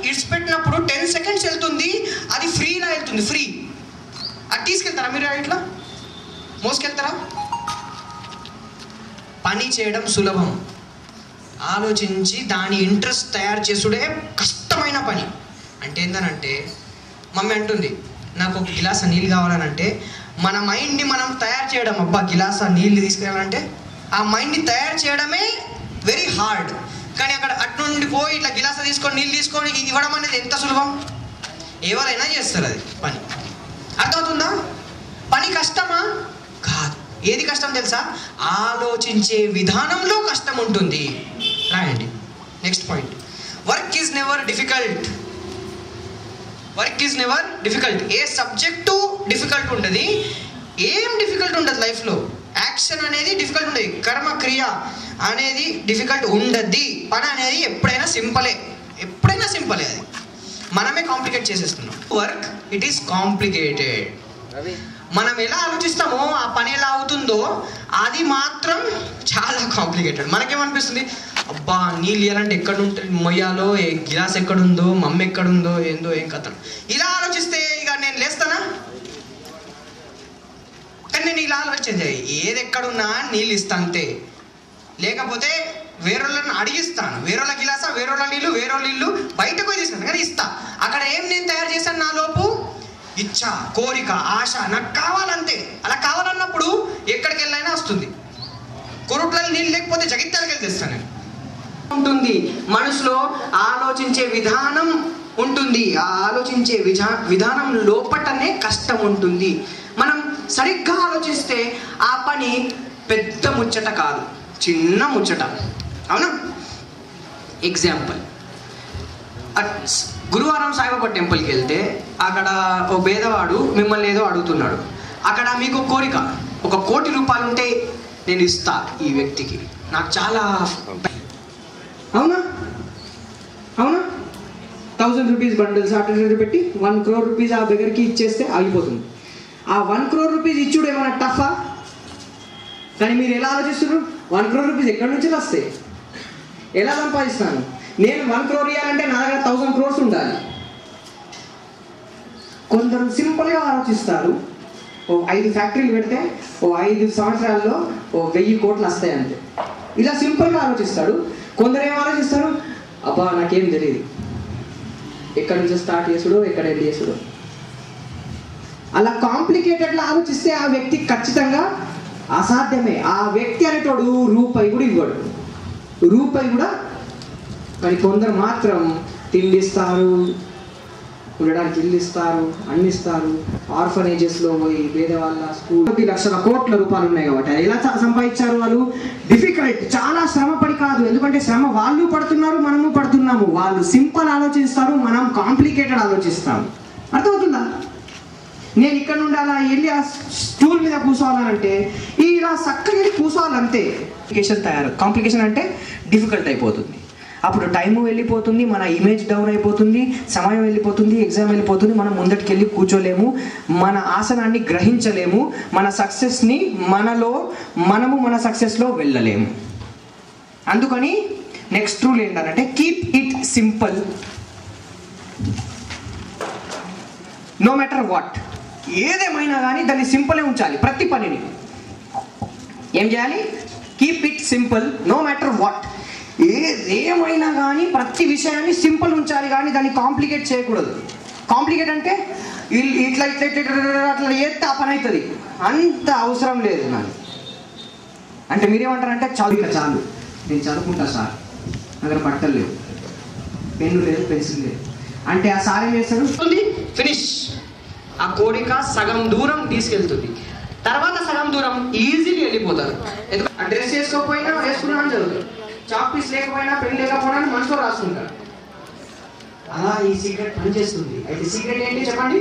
ఇడిచిపెట్టినప్పుడు ten seconds వెళ్తుంది అది ఫ్రీలా వెళ్తుంది ఫ్రీ అది తీసుకెళ్తారా మీరు ఇట్లా మోసుకెళ్తారా పని చేయడం సులభం ఆలోచించి దాని ఇంట్రెస్ట్ తయారు చేసుడే కష్టమైన పని అంటే ఏంటనంటే మమ్మీ అంటుంది నాకు ఒక గిలాస నీళ్ళు కావాలనంటే మన మైండ్ని మనం తయారు చేయడం అబ్బా గిలాస నీళ్ళు తీసుకురావాలంటే ఆ మైండ్ని తయారు చేయడమే వెరీ హార్డ్ కానీ అక్కడ అటు నుండి పోయి ఇట్లా గిలాస తీసుకొని నీళ్ళు తీసుకొని ఇవ్వడం అనేది ఎంత సులభం ఎవరైనా చేస్తారు అది పని అర్థమవుతుందా పని కష్టమా కాదు ఏది కష్టం తెలుసా ఆలోచించే విధానంలో కష్టం ఉంటుంది రాయండి next point work is never difficult work is never difficult ఏ సబ్జెక్టు డిఫికల్ట్ ఉండదు ఏం డిఫికల్ట్ ఉండదు లైఫ్లో యాక్షన్ అనేది డిఫికల్ట్ ఉండదు కర్మ క్రియ అనేది డిఫికల్ట్ ఉండద్ది పని అనేది ఎప్పుడైనా సింపులే ఎప్పుడైనా సింపులే అది మనమే కాంప్లికేట్ చేసేస్తున్నాం వర్క్ ఇట్ ఈస్ కాంప్లికేటెడ్ మనం ఎలా ఆలోచిస్తామో ఆ పని ఎలా అవుతుందో అది మాత్రం చాలా కాంప్లికేటెడ్ మనకేమనిపిస్తుంది అబ్బా నీళ్ళు ఇవ్వాలంటే ఎక్కడ ఉంటుంది మొయ్యాలో ఏ గిలాస్ ఎక్కడుందో మమ్మ ఎక్కడుందో ఏందో ఏం కథ ఇలా ఆలోచిస్తే ఇక నేను లేస్తానా కానీ నేను ఇలా ఆలోచించే ఏది ఎక్కడున్నా నీళ్ళు ఇస్తా అంతే లేకపోతే వేరొళ్ళని అడిగిస్తాను వేరొళ్ళ గిలాస వేరొళ్ళ నీళ్ళు వేరొళ్ళ ఇల్లు బయటకు పోయి తీసుకున్నాను కానీ ఇస్తా అక్కడ ఏం నేను తయారు చేశాను నా లోపు ఇచ్చ కోరిక ఆశ నాకు కావాలంతే అలా కావాలన్నప్పుడు ఎక్కడికి వెళ్ళైనా వస్తుంది కొరుట్లలో నీళ్ళు లేకపోతే జగిత్యాలకు వెళ్ళి తెస్తాను నేను ఉంటుంది మనసులో ఆలోచించే విధానం ఉంటుంది ఆ ఆలోచించే విధా విధానం లోపటనే కష్టం ఉంటుంది మనం సరిగ్గా ఆలోచిస్తే ఆ పని పెద్ద ముచ్చట కాదు చిన్న ముచ్చట అవునా ఎగ్జాంపుల్ అట్ గురువారం సాయిబాబా టెంపుల్కి వెళ్తే అక్కడ ఓ పేదవాడు మిమ్మల్ని ఏదో అడుగుతున్నాడు అక్కడ మీకు ఒక కోరిక ఒక కోటి రూపాయలు ఉంటే నేను ఇస్తా ఈ వ్యక్తికి నాకు చాలా అవునా అవునా థౌసండ్ రూపీస్ బండిల్స్ అటు పెట్టి వన్ క్రోర్ రూపీస్ ఆ దగ్గరికి ఇచ్చేస్తే ఆగిపోతుంది ఆ వన్ క్రోర్ రూపీస్ ఇచ్చుడు ఏమైనా టఫా కానీ మీరు ఎలా ఆలోచిస్తున్నారు వన్ క్రోర్ రూపీస్ ఎక్కడి నుంచి వస్తాయి ఎలా సంపాదిస్తాను నేను వన్ క్రోర్ ఇవ్వాలంటే నా దగ్గర థౌసండ్ క్రోర్స్ ఉండాలి కొందరు సింపుల్గా ఆలోచిస్తారు ఓ ఐదు ఫ్యాక్టరీలు పెడితే ఓ ఐదు సంవత్సరాల్లో ఓ వెయ్యి కోట్లు వస్తాయి అంతే ఇలా సింపుల్గా ఆలోచిస్తాడు కొందరు ఏం ఆలోచిస్తారు అబ్బా నాకేం తెలియదు ఎక్కడి నుంచి స్టార్ట్ చేసుడు ఎక్కడ ఎండ్ చేసుడు అలా కాంప్లికేటెడ్లా ఆలోచిస్తే ఆ వ్యక్తి ఖచ్చితంగా అసాధ్యమే ఆ వ్యక్తి అనేటోడు రూపాయి కూడా ఇవ్వడు రూపాయి కూడా కానీ కొందరు మాత్రం తిండిస్తారు ఉండడానికి ఇల్లు ఇస్తారు అన్ని ఇస్తారు ఆర్ఫనేజెస్లో పోయి పేదవాళ్ళ స్కూల్ కోటి లక్షల కోట్ల రూపాయలు ఉన్నాయి కాబట్టి అది ఎలా స- సంపాదించారు వాళ్ళు డిఫికల్ట్ చాలా శ్రమ పడి కాదు ఎందుకంటే శ్రమ వాళ్ళు పడుతున్నారు మనము పడుతున్నాము వాళ్ళు సింపుల్ ఆలోచిస్తారు మనం కాంప్లికేటెడ్ ఆలోచిస్తాము అర్థమవుతుందా నేను ఇక్కడ నుండి అలా వెళ్ళి ఆ స్టూల్ మీద కూర్చోవాలంటే ఇలా చక్కగా వెళ్ళి కూర్చోవాలంతే కాంప్లికేషన్ తయారు కాంప్లికేషన్ అంటే డిఫికల్ట్ అయిపోతుంది అప్పుడు టైం వెళ్ళిపోతుంది మన ఇమేజ్ డౌన్ అయిపోతుంది సమయం వెళ్ళిపోతుంది ఎగ్జామ్ వెళ్ళిపోతుంది మనం ముందటికి వెళ్ళి కూర్చోలేము మన ఆసనాన్ని గ్రహించలేము మన సక్సెస్ని మనలో మనము మన సక్సెస్లో వెళ్ళలేము అందుకని నెక్స్ట్ రూల్ ఏంటంటే keep it simple no matter what ఏదేమైనా కానీ దాన్ని సింపులే ఉంచాలి ప్రతి పనిని ఏం చేయాలి keep it simple no matter what ఏదేమైనా కానీ ప్రతి విషయాన్ని సింపుల్ ఉంచాలి కానీ దాన్ని కాంప్లికేట్ చేయకూడదు కాంప్లికేట్ అంటే ఇల్- ఇట్లా ఇట్లా ఇట్లా ఇట్లా ఇట్లా అట్లా చేస్తే ఆ పని అవుతుంది అంత అవసరం లేదు నాకు అంటే మీరేమంటారంటే చాలు ఇక చాలు నేను చదువుకుంటా సార్ నా దగ్గర బట్టలు లేవు పెన్ను లేదు పెన్సిల్ లేదు అంటే ఆ సార్ ఏం చేస్తాడు ఫినిష్ ఆ కోరిక సగం దూరం తీసుకెళ్తుంది తర్వాత సగం దూరం ఈజీలీ వెళ్ళిపోతారు ఎందుకంటే డ్రెస్ వేసుకోకపోయినా వేసుకున్నాను చదువుతారు చాక్ పీస్ లేకపోయినా పెన్ లేకపోయినా మనసులో రాసుకుంటారు అలా ఈ సీక్రెట్ పనిచేస్తుంది అయితే సీక్రెట్ ఏంటి చెప్పండి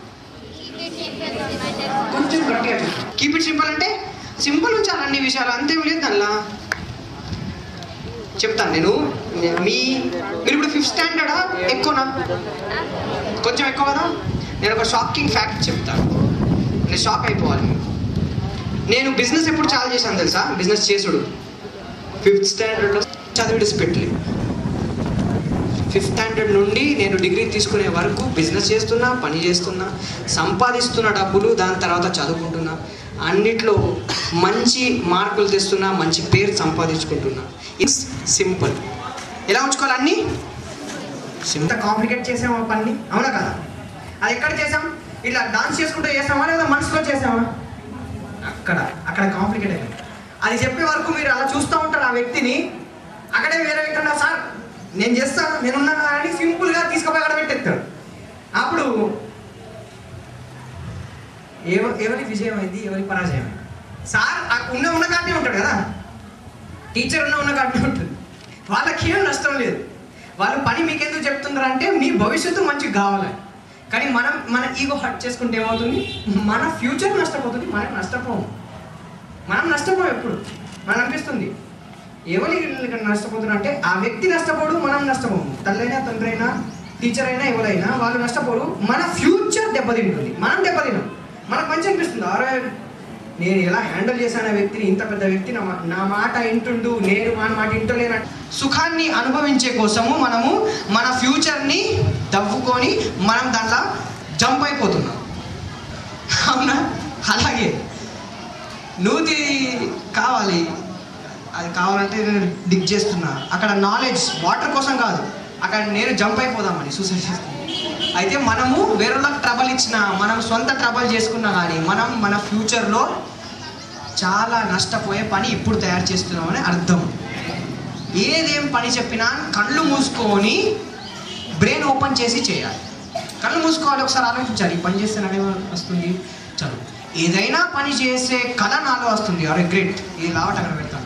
కొంచెం గట్టిగా కీప్ ఇట్ సింపుల్ అంటే సింపుల్ ఉంచాలి అన్ని విషయాలు అంతేం లేదు దానిలా చెప్తాను నేను మీ మీరు ఇప్పుడు ఫిఫ్త్ స్టాండర్డా ఎక్కువనా కొంచెం ఎక్కువ కదా నేను ఒక షాకింగ్ ఫ్యాక్ట్ చెప్తాను నేను షాక్ అయిపోవాలి మీరు. నేను బిజినెస్ ఎప్పుడు చాలా చేశాను తెలుసా బిజినెస్ చేసుడు ఫిఫ్త్ స్టాండర్డ్లో చదివి పెట్టలేదు ఫిఫ్త్ స్టాండర్డ్ నుండి నేను డిగ్రీ తీసుకునే వరకు బిజినెస్ చేస్తున్నా పని చేస్తున్నా సంపాదిస్తున్న డబ్బులు దాని తర్వాత చదువుకుంటున్నా అన్నిట్లో మంచి మార్కులు తెస్తున్నా మంచి పేరు సంపాదించుకుంటున్నా ఇట్స్ సింపుల్ ఎలా ఉంచుకోవాలి అన్నీ ఇంత కాంప్లికేట్ చేసామా పని అవునా కదా అది ఎక్కడ చేసాం ఇట్లా డాన్స్ చేసుకుంటూ చేసామా లేదా మనసులో చేసామా అక్కడ అక్కడ కాంప్లికేట్ అయింది అది చెప్పే వరకు మీరు అలా చూస్తూ ఉంటారు ఆ వ్యక్తిని అక్కడే వేరే వ్యక్తి సార్ నేను చేస్తాను నేనున్నాను అని సింపుల్గా తీసుకుపోయి అక్కడ పెట్టేస్తాడు అప్పుడు ఎవ ఎవరి విజయం అయింది ఎవరి పరాజయం అయింది సార్ ఆ ఉన్న ఉన్న కాటే ఉంటాడు కదా టీచర్ ఉన్న ఉన్న కాటే ఉంటుంది వాళ్ళకి ఏం నష్టం లేదు వాళ్ళు పని మీకెందుకు చెప్తున్నారు అంటే మీ భవిష్యత్తు మంచిగా కావాలి కానీ మనం మన ఈగో హట్ చేసుకుంటే ఏమవుతుంది మన ఫ్యూచర్ నష్టపోతుంది మనకు నష్టపోము మనం నష్టపోం ఎప్పుడు మనం అనిపిస్తుంది ఎవరి నష్టపోతున్నారు అంటే ఆ వ్యక్తి నష్టపోడు మనం నష్టపోము తల్లైనా తండ్రి అయినా టీచర్ అయినా ఎవరైనా వాళ్ళు నష్టపోడు మన ఫ్యూచర్ దెబ్బతింటుంది మనం దెబ్బతిన్నాం మనకు మంచి అనిపిస్తుంది అరే నేను ఎలా హ్యాండిల్ చేశాను ఆ వ్యక్తిని ఇంత పెద్ద వ్యక్తి నా మా- నా మాట వింటుండు నేను మన మాట వింటలేన సుఖాన్ని అనుభవించే కోసము మనము మన ఫ్యూచర్ని దవ్వుకొని మనం దాంట్లో జంప్ అయిపోతున్నాం అవునా అలాగే నూతి కావాలి అది కావాలంటే నేను డిగ్ చేస్తున్నా అక్కడ నాలెడ్జ్ వాటర్ కోసం కాదు అక్కడ నేను జంప్ అయిపోదామని సూసైడ్ చేస్తున్నా అయితే మనము వేరేళ్ళకి ట్రబుల్ ఇచ్చిన మనం సొంత ట్రబుల్ చేసుకున్నా కానీ మనం మన ఫ్యూచర్లో చాలా నష్టపోయే పని ఇప్పుడు తయారు చేస్తున్నామని అర్థం ఏదేం పని చెప్పినా కళ్ళు మూసుకొని బ్రెయిన్ ఓపెన్ చేసి చేయాలి కళ్ళు మూసుకోవాలి ఒకసారి ఆలోచించాలి ఈ పని చేస్తే నాకేమో వస్తుంది చదువు ఏదైనా పని చేసే కళ నాలో వస్తుంది అరే గ్రేట్ ఇది లావట్ అక్కడ పెడతాను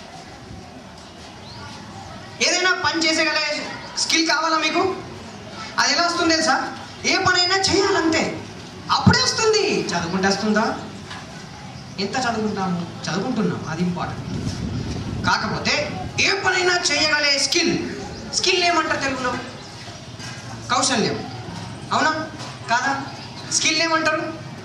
ఏదైనా పని చేసేగల స్కిల్ కావాలా మీకు అది ఎలా వస్తుంది తెలుసా ఏ పనైనా చేయాలంతే అప్పుడే వస్తుంది చదువుకుంటే వస్తుందా ఎంత చదువుకుంటాము చదువుకుంటున్నాం అది ఇంపార్టెంట్ కాకపోతే ఏ పనైనా చేయగలే స్కిల్ స్కిల్ ఏమంటారు తెలుగులో కౌశల్యం అవునా కాదా స్కిల్ ఏమంటారు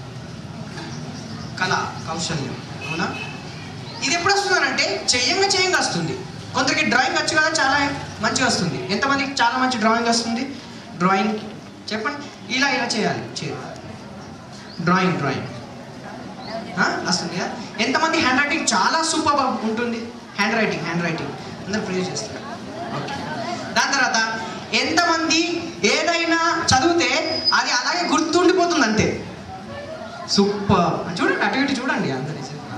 కళ కౌశల్యం అవునా ఇది ఎప్పుడు వస్తుందనంటే చెయ్యంగా చేయంగా వస్తుంది కొందరికి డ్రాయింగ్ వచ్చు కదా చాలా మంచిగా వస్తుంది ఎంతమందికి చాలా మంచి డ్రాయింగ్ వస్తుంది డ్రాయింగ్ చెప్పండి ఇలా ఇలా చేయాలి చేయాలి డ్రాయింగ్ డ్రాయింగ్ ఆ? వస్తుంది కదా ఎంతమంది హ్యాండ్ రైటింగ్ చాలా సూపర్ ఉంటుంది హ్యాండ్ రైటింగ్ హ్యాండ్ రైటింగ్ అందరు ప్రే చేస్తారు ఓకే దాని తర్వాత ఎంతమంది ఏదైనా చదివితే అది అలాగే గుర్తుండిపోతుంది అంతే సూపర్ చూడండి అటు ఇటు చూడండి అందరి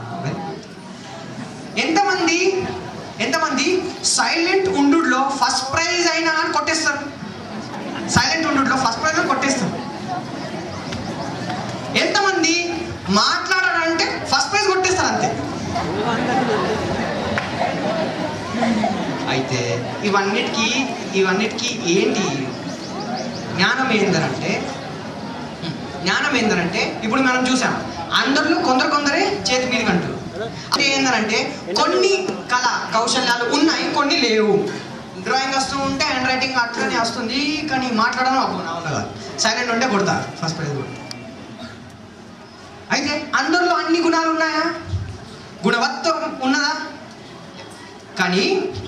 ఎంతమంది ఎంతమంది సైలెంట్ ఉండులో ఫస్ట్ ప్రైజ్ అయినా అని కొట్టేస్తారు సైలెంట్ ఉండులో ఫస్ట్ ప్రైజ్ అని కొట్టేస్తారు ఎంతమంది మాట్లాడాలంటే ఫస్ట్ ప్రైజ్ కొట్టేస్తారు అంతే అయితే ఇవన్నిటికీ ఇవన్నిటికీ ఏంటి జ్ఞానం ఏందనంటే జ్ఞానం ఏందనంటే ఇప్పుడు మనం చూసాం అందరిలో కొందరు కొందరే చేతి మీద కంటారు అంటే ఏందనంటే కొన్ని కళ కౌశల్యాలు ఉన్నాయి కొన్ని లేవు డ్రాయింగ్ వస్తూ ఉంటే హ్యాండ్ రైటింగ్ అట్లనే వస్తుంది కానీ మాట్లాడడం అప్పుడు అవును కాదు సైలెంట్ ఉంటే కొడతా ఫస్ట్ ప్రైజ్ కూడా అయితే అందరిలో అన్ని గుణాలు ఉన్నాయా గుణవత్వం ఉన్నదా కానీ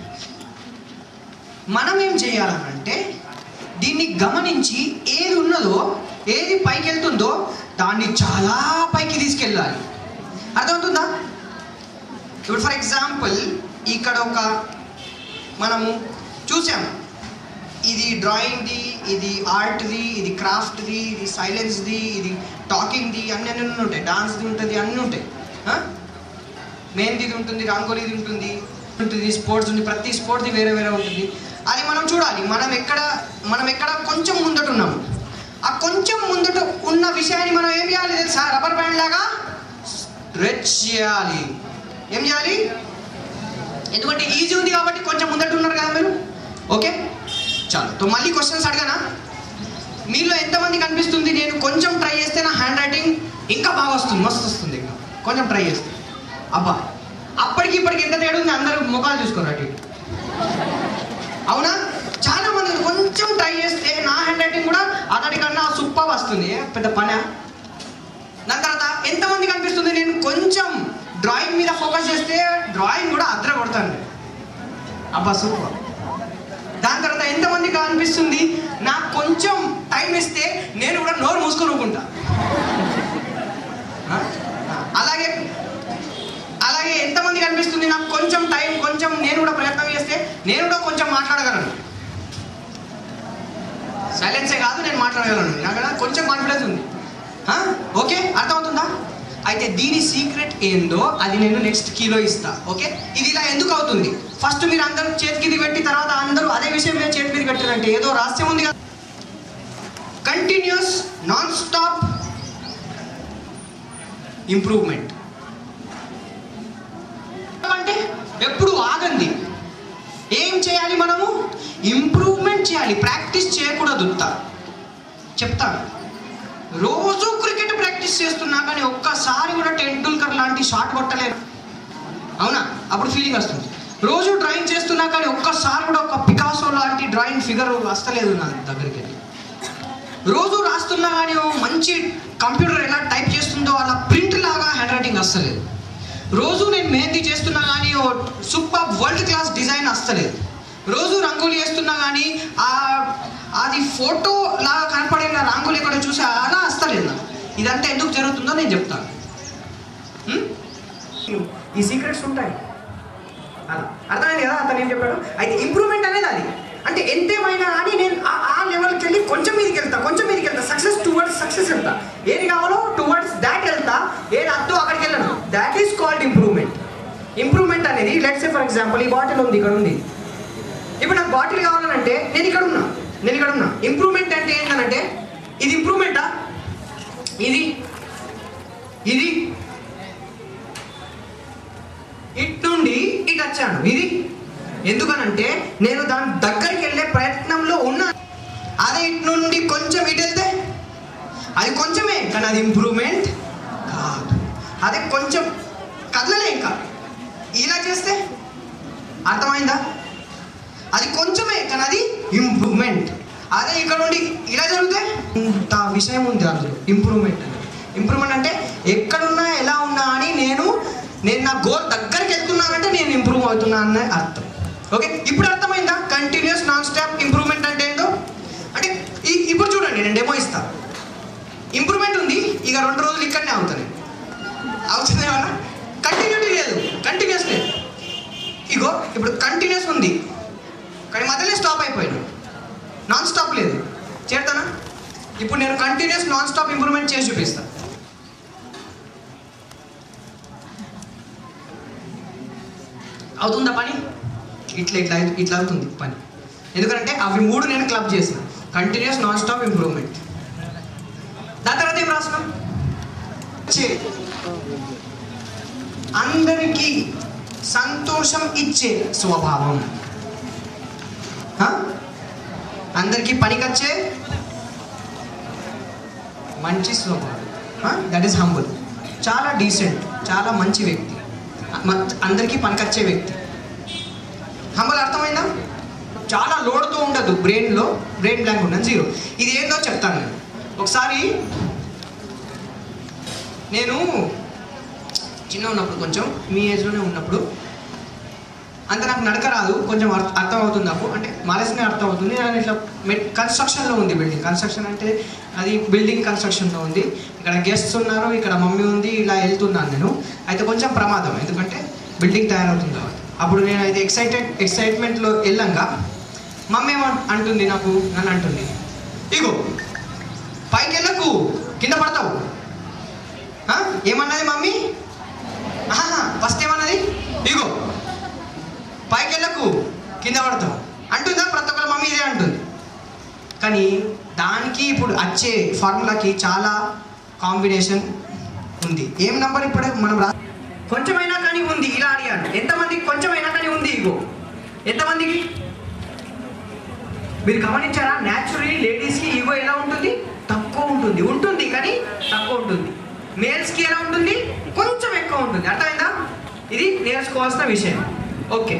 మనం ఏం చేయాలనంటే దీన్ని గమనించి ఏది ఉన్నదో ఏది పైకి వెళ్తుందో దాన్ని చాలా పైకి తీసుకెళ్ళాలి అర్థమవుతుందా ఇప్పుడు ఫర్ ఎగ్జాంపుల్ ఇక్కడ ఒక మనము చూసాము ఇది డ్రాయింగ్ది ఇది ఆర్ట్ది ఇది క్రాఫ్ట్ది ఇది సైలెన్స్ది ఇది టాకింగ్ది అన్ని అన్ని ఉంటాయి డాన్స్ది ఉంటుంది అన్నీ ఉంటాయి మెహందీది ఉంటుంది రంగోలీది ఉంటుంది ఉంటుంది స్పోర్ట్స్ ఉంది ప్రతి స్పోర్ట్ది వేరే వేరే ఉంటుంది అది మనం చూడాలి మనం ఎక్కడ మనం ఎక్కడ కొంచెం ముందట ఉన్నాము ఆ కొంచెం ముందట ఉన్న విషయాన్ని మనం ఏం చేయాలి తెలుసా రబ్బర్ బ్యాండ్ లాగా స్ట్రెచ్ చేయాలి ఏం చేయాలి ఎందుకంటే ఈజీ ఉంది కాబట్టి కొంచెం ముందట ఉన్నారు కదా మీరు ఓకే చాలు తో మళ్ళీ క్వశ్చన్స్ అడగనా మీలో ఎంతమంది కనిపిస్తుంది నేను కొంచెం ట్రై చేస్తే నా హ్యాండ్ రైటింగ్ ఇంకా బాగా వస్తుంది మస్తు వస్తుంది ఇంకా కొంచెం ట్రై చేస్తే అబ్బా అప్పటికి ఇప్పటికి ఎంత తేడా ఉంది అందరూ ముఖాలు చూసుకోరు అటు ఇటు. అవునా చాలా మంది కొంచెం ట్రై చేస్తే నా హ్యాండ్ రైటింగ్ కూడా అతడి కన్నా సూపర్ వస్తుంది ఏ పెద్ద పనా దాని తర్వాత ఎంతమంది కనిపిస్తుంది నేను కొంచెం డ్రాయింగ్ మీద ఫోకస్ చేస్తే డ్రాయింగ్ కూడా అద్ర కొడతాను అబ్బా సూపర్ దాని తర్వాత ఎంతమందికి అనిపిస్తుంది నాకు కొంచెం టైం ఇస్తే నేను కూడా నోరు మూసుకొని ఊరుకుంటా ఆ? అలాగే అలాగే ఎంతమందికి అనిపిస్తుంది నాకు కొంచెం టైం కొంచెం నేను కూడా ప్రయత్నం చేస్తే నేను కూడా కొంచెం మాట్లాడగలను సైలెన్సే కాదు నేను మాట్లాడగలను నాకు కూడా కొంచెం కాన్ఫిడెన్స్ ఉంది ఆ? ఓకే అర్థమవుతుందా అయితే దీని సీక్రెట్ ఏందో అది నేను నెక్స్ట్ కీలో ఇస్తా ఓకే ఇది ఇలా ఎందుకు అవుతుంది ఫస్ట్ మీరు అందరూ చేతికి ఇది పెట్టి తర్వాత అందరూ అదే విషయం మీద చేతి మీద పెట్టారంటే ఏదో రహస్యం ఉంది కదా కంటిన్యూస్ నాన్ స్టాప్ ఇంప్రూవ్మెంట్ అంటే ఎప్పుడు ఆగంది ఏం చేయాలి మనము ఇంప్రూవ్మెంట్ చేయాలి ప్రాక్టీస్ చేయకూడదు ఉత్తా. చెప్తాను రోజు క్రికెట్ ప్రాక్టీస్ చేస్తున్నా కానీ ఒక్కసారి కూడా టెండూల్కర్ లాంటి షాట్ కొట్టలేను అవునా అప్పుడు ఫీలింగ్ వస్తుంది రోజు డ్రాయింగ్ చేస్తున్నా కానీ ఒక్కసారి కూడా ఒక పికాసో లాంటి డ్రాయింగ్ ఫిగర్ వస్తలేదు నా దగ్గరికి వెళ్ళి రోజు రాస్తున్నా కానీ ఓ మంచి కంప్యూటర్ ఎలా టైప్ చేస్తుందో అలా ప్రింట్ లాగా హ్యాండ్ రైటింగ్ వస్తలేదు రోజు నేను మెహందీ చేస్తున్నా కానీ ఓ సూపర్ వరల్డ్ క్లాస్ డిజైన్ వస్తలేదు రోజు రంగోలీ వేస్తున్నా కానీ ఆ అది ఫోటో లాగా కనపడే నా రంగోలీ ఎక్కడ చూసి అలా వస్తలేదు నాకు ఇదంతా ఎందుకు జరుగుతుందో నేను చెప్తాను హ్మ్? ఈ సీక్రెట్స్ ఉంటాయి అలా అర్థమైంది కదా అతను ఏం చెప్పాడు అయితే ఇంప్రూవ్మెంట్ అనేది అది అంటే ఎంతేమైనా కానీ నేను ఆ- ఆ లెవెల్కి వెళ్ళి కొంచెం మీదకి వెళ్తా కొంచెం మీదకి వెళ్తా సక్సెస్ టువర్డ్స్ సక్సెస్ వెళ్తా ఏది కావాలో టువర్డ్స్ దాట్ వెళ్తా ఏది అద్దు అక్కడికి వెళ్ళను that is called improvement improvement అనేది లెట్స్ సే ఫర్ ఎగ్జాంపుల్ ఈ బాటిల్ ఉంది ఇక్కడ ఉంది ఇప్పుడు నాకు బాటిల్ కావాలనంటే నేను ఇక్కడ ఉన్నా నేను ఇక్కడ ఉన్నా ఇంప్రూవ్మెంట్ అంటే ఏంటంటే ఇది ఇంప్రూవ్మెంటా ఇది ఇది ఇటు నుండి ఇటు వచ్చాను ఇది ఎందుకనంటే నేను దాని దగ్గరికి వెళ్ళే ప్రయత్నంలో ఉన్నా అదే ఇటు నుండి కొంచెం ఇటు వెళ్తే అది కొంచెమే కానీ అది ఇంప్రూవ్మెంట్ కాదు అదే కొంచెం కదలలే ఇంకా ఇలా చేస్తే అర్థమైందా అది కొంచెమే కానీ అది ఇంప్రూవ్మెంట్ అదే ఇక్కడ నుండి ఇలా జరిగితే ఇంత విషయం ఉంది అందులో ఇంప్రూవ్మెంట్ అంటే ఇంప్రూవ్మెంట్ అంటే ఎక్కడున్నా ఎలా ఉన్నా అని నేను నేను నా గోల్ దగ్గరికి వెళ్తున్నానంటే నేను ఇంప్రూవ్ అవుతున్నా అనే అర్థం ఓకే ఇప్పుడు అర్థమైందా కంటిన్యూస్ నాన్ స్టాప్ ఇంప్రూవ్మెంట్ అంటే ఏంటో అంటే ఈ- ఇప్పుడు చూడండి నేను డెమో ఇస్తా ఇంప్రూవ్మెంట్ ఉంది ఇక రెండు రోజులు ఇక్కడనే అవుతాను అవుతుంది ఏమన్నా కంటిన్యూటీ లేదు కంటిన్యూస్ లేదు ఇగో ఇప్పుడు కంటిన్యూస్ ఉంది కానీ మధ్యలో స్టాప్ అయిపోయాను నాన్ స్టాప్ లేదు చేస్తానా ఇప్పుడు నేను కంటిన్యూస్ నాన్ స్టాప్ ఇంప్రూవ్మెంట్ చేసి చూపిస్తాను అవుతుందా పని ఇట్లా ఇట్లా ఇట్లా అవుతుంది పని ఎందుకంటే అవి మూడు నేను క్లబ్ చేసిన కంటిన్యూస్ నాన్ స్టాప్ ఇంప్రూవ్మెంట్ దాని తర్వాత ఏం రాసినాం చే అందరికీ సంతోషం ఇచ్చే స్వభావం హ? అందరికీ పనికొచ్చే మంచి స్వభావం దట్ ఈస్ హంబుల్ చాలా డీసెంట్ చాలా మంచి వ్యక్తి మ- అందరికీ పనికొచ్చే వ్యక్తి హంబల్ అర్థమైందా చాలా లోడ్తో ఉండదు బ్రెయిన్లో బ్రెయిన్ బ్లాంక్ ఉండదు జీరో ఇది ఏందో చెప్తాను నేను ఒకసారి నేను చిన్న ఉన్నప్పుడు కొంచెం మీ ఏజ్లోనే ఉన్నప్పుడు అంత నాకు నడక రాదు కొంచెం అర్థ- అర్థం అవుతుంది నాకు అంటే మాలేసినే అర్థం అవుతుంది నేను ఇట్లా మెట్ కన్స్ట్రక్షన్లో ఉంది బిల్డింగ్ కన్స్ట్రక్షన్ అంటే అది బిల్డింగ్ కన్స్ట్రక్షన్లో ఉంది ఇక్కడ గెస్ట్స్ ఉన్నారు ఇక్కడ మమ్మీ ఉంది ఇలా వెళ్తున్నాను నేను అయితే కొంచెం ప్రమాదం ఎందుకంటే బిల్డింగ్ తయారవుతుంది కాబట్టి అప్పుడు నేను అయితే ఎక్సైటెడ్ ఎక్సైట్మెంట్లో వెళ్ళంగా మమ్మీ ఏమో అంటుంది నాకు నన్ను అంటుంది ఇగో పైకి వెళ్ళకు కింద పడతావు ఆ? ఏమన్నది మమ్మీ ఆహా ఫస్ట్ ఏమన్నది ఇగో పైకి వెళ్ళకు కింద పడతావు అంటుందా ప్రతి ఒక్కరి మమ్మీ ఇదే అంటుంది కానీ దానికి ఇప్పుడు వచ్చే ఫార్ములాకి చాలా కాంబినేషన్ ఉంది ఏం నంబర్ ఇప్పుడు మనం రా కొంచెమైనా కానీ ఉంది ఇలా అడిగాడు ఎంతమందికి కొంచెమైనా కానీ ఉంది ఇగో ఎంతమందికి మీరు గమనించారా న్యాచురలీ లేడీస్కి ఈగో ఎలా ఉంటుంది తక్కువ ఉంటుంది ఉంటుంది కానీ తక్కువ ఉంటుంది మేల్స్కి ఎలా ఉంటుంది కొంచెం ఎక్కువ ఉంటుంది అర్థమైందా ఇది నేర్చుకోవాల్సిన విషయం ఓకే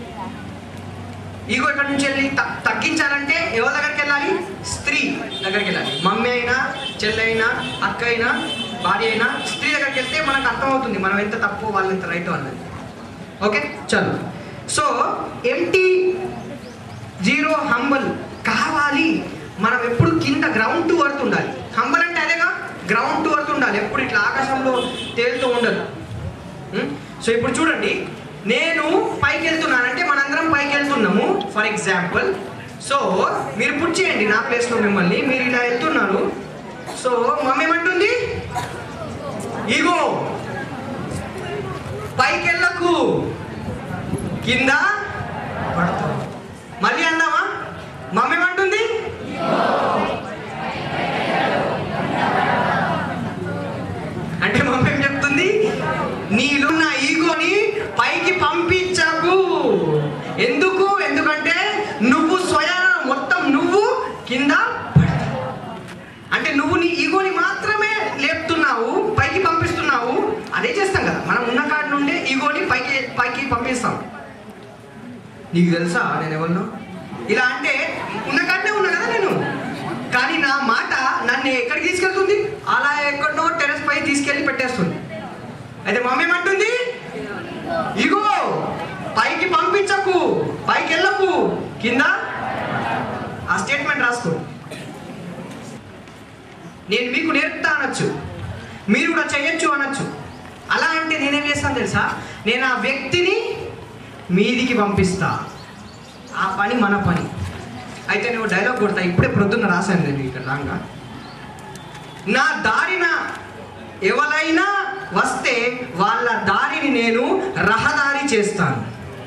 ఈగో ఇక్కడ నుంచి వెళ్ళి త- తగ్గించాలంటే ఎవరి దగ్గరికి వెళ్ళాలి స్త్రీ దగ్గరికి వెళ్ళాలి మమ్మీ అయినా చెల్లి అయినా అక్క అయినా భార్య అయినా స్త్రీ దగ్గరికి వెళ్తే మనకు అర్థమవుతుంది మనం ఎంత తప్పు వాళ్ళు ఎంత రైట్ అన్నది ఓకే చలో సో ఎంటీ జీరో హంబల్ కావాలి మనం ఎప్పుడు కింద గ్రౌండ్ టు వర్త్ ఉండాలి హంబల్ అంటే అదేగా గ్రౌండ్ టు వర్త్ ఉండాలి ఎప్పుడు ఇట్లా ఆకాశంలో తేలుతూ ఉండదు ఉం? సో ఇప్పుడు చూడండి నేను పైకి వెళ్తున్నానంటే మనందరం పైకి వెళ్తున్నాము ఫర్ ఎగ్జాంపుల్ సో మీరు పుట్ చేయండి నా ప్లేస్లో మిమ్మల్ని మీరు ఇలా వెళ్తున్నారు సో మమ్మీ ఏమంటుంది ఇగో పైకి వెళ్ళకు కింద పడతావు మళ్ళీ అందామా మమ్మీ ఏమంటుంది అంటే మమ్మీ ఏం చెప్తుంది నీలో ఉన్న ఈగోని పైకి పంపించకు ఎందుకు ఎందుకంటే నువ్వు స్వయాన మొత్తం నువ్వు కింద పడతావు. అంటే నువ్వు నీ ఈగోని మాత్రమే లేపుతున్నావు పైకి పంపిస్తున్నావు అదే చేస్తాం కదా మనం ఉన్న కాడ నుండే ఈగోని పైకి పైకి పంపిస్తాం నీకు తెలుసా నేను ఎవరినో ఇలా అంటే ఉన్న కాడనే ఉన్నా కదా నేను కానీ నా మాట నన్ను ఎక్కడికి తీసుకెళ్తుంది అలా ఎక్కడో టెరెస్ పై తీసుకెళ్ళి పెట్టేస్తుంది అయితే మమ్మీ ఏమంటుంది ఇగో పైకి పంపించకు పైకి వెళ్ళకు కింద ఆ స్టేట్మెంట్ రాసుకో నేను మీకు నేర్పుతా అనొచ్చు మీరు కూడా చేయొచ్చు అనొచ్చు అలా అంటే నేనేం చేస్తాను తెలుసా నేను ఆ వ్యక్తిని మీదికి పంపిస్తా ఆ పని మన పని అయితే నువ్వు డైలాగ్ కొడతా ఇప్పుడే ప్రొద్దున్న రాశాను నేను ఇక్కడ రాంగా నా దారిన ఎవరైనా వస్తే వాళ్ళ దారిని నేను రహదారి చేస్తాను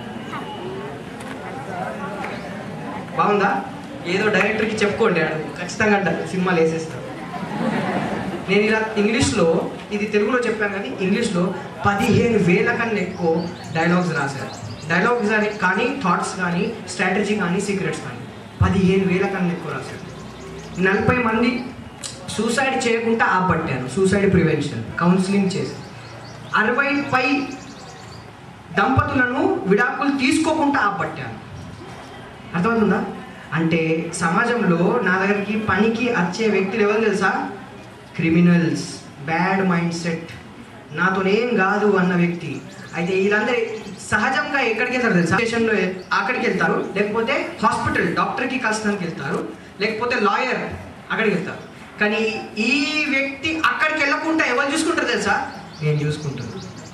బాగుందా ఏదో డైరెక్టర్కి చెప్పుకోండి ఆడు ఖచ్చితంగా అంటారు సినిమాలు వేసేస్తాను నేను ఇలా ఇంగ్లీష్లో ఇది తెలుగులో చెప్పాను కానీ ఇంగ్లీష్లో పదిహేను వేల కన్నా ఎక్కువ డైలాగ్స్ రాశారు డైలాగ్స్ కానీ కానీ థాట్స్ కానీ స్ట్రాటజీ కానీ సీక్రెట్స్ కానీ పదిహేను వేల కన్నా ఎక్కువ రాశారు నలభై మంది సూసైడ్ చేయకుండా ఆపట్టాను సూసైడ్ ప్రివెన్షన్ కౌన్సిలింగ్ చేసి అరవై పై దంపతులను విడాకులు తీసుకోకుండా ఆపట్టాను అర్థమవుతుందా అంటే సమాజంలో నా దగ్గరికి పనికి వచ్చే వ్యక్తులు ఎవరు తెలుసా క్రిమినల్స్ బ్యాడ్ మైండ్ సెట్ నాతోనేం కాదు అన్న వ్యక్తి అయితే వీళ్ళందరూ సహజంగా ఎక్కడికి వెళ్తారు తెలుసా స్టేషన్లో అక్కడికి వెళ్తారు లేకపోతే హాస్పిటల్ డాక్టర్కి కలసడానికి వెళ్తారు లేకపోతే లాయర్ అక్కడికి వెళ్తారు కానీ ఈ వ్యక్తి అక్కడికి వెళ్ళకుండా ఎవరు చూసుకుంటారు తెలుసా నేను చూసుకుంటాను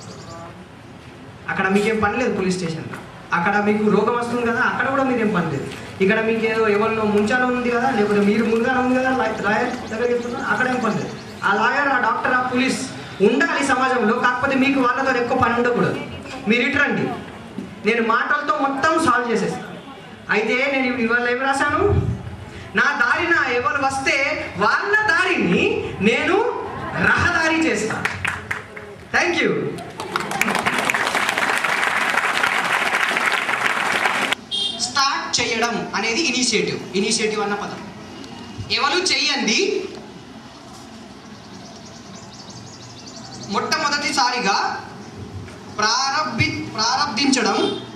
అక్కడ మీకేం పని లేదు పోలీస్ స్టేషన్లో అక్కడ మీకు రోగం వస్తుంది కదా అక్కడ కూడా మీరేం పని లేదు ఇక్కడ మీకు ఏదో ఎవరినో ముంచాలో ఉంది కదా లేకపోతే మీరు ముందుగానే ఉంది కదా లా- లాయర్ దగ్గరికి వెళ్తున్నా అక్కడ ఏం పని లేదు ఆ లాయర్ ఆ డాక్టర్ ఆ పోలీస్ ఉండాలి సమాజంలో కాకపోతే మీకు వాళ్ళతో ఎక్కువ పని ఉండకూడదు మీరు ఇటు రండి నేను మాటలతో మొత్తం సాల్వ్ చేసేస్తాను అయితే నేను ఇవాళ ఏమి రాశాను నా దారిన ఎవరు వస్తే వాళ్ళ దారిని నేను రహదారి చేస్తాను థ్యాంక్ యూ స్టార్ట్ చేయడం అనేది ఇనిషియేటివ్ ఇనిషియేటివ్ అన్న పదం ఎవరు చెయ్యండి మొట్టమొదటిసారిగా ప్రారంభి ప్రారంభించడం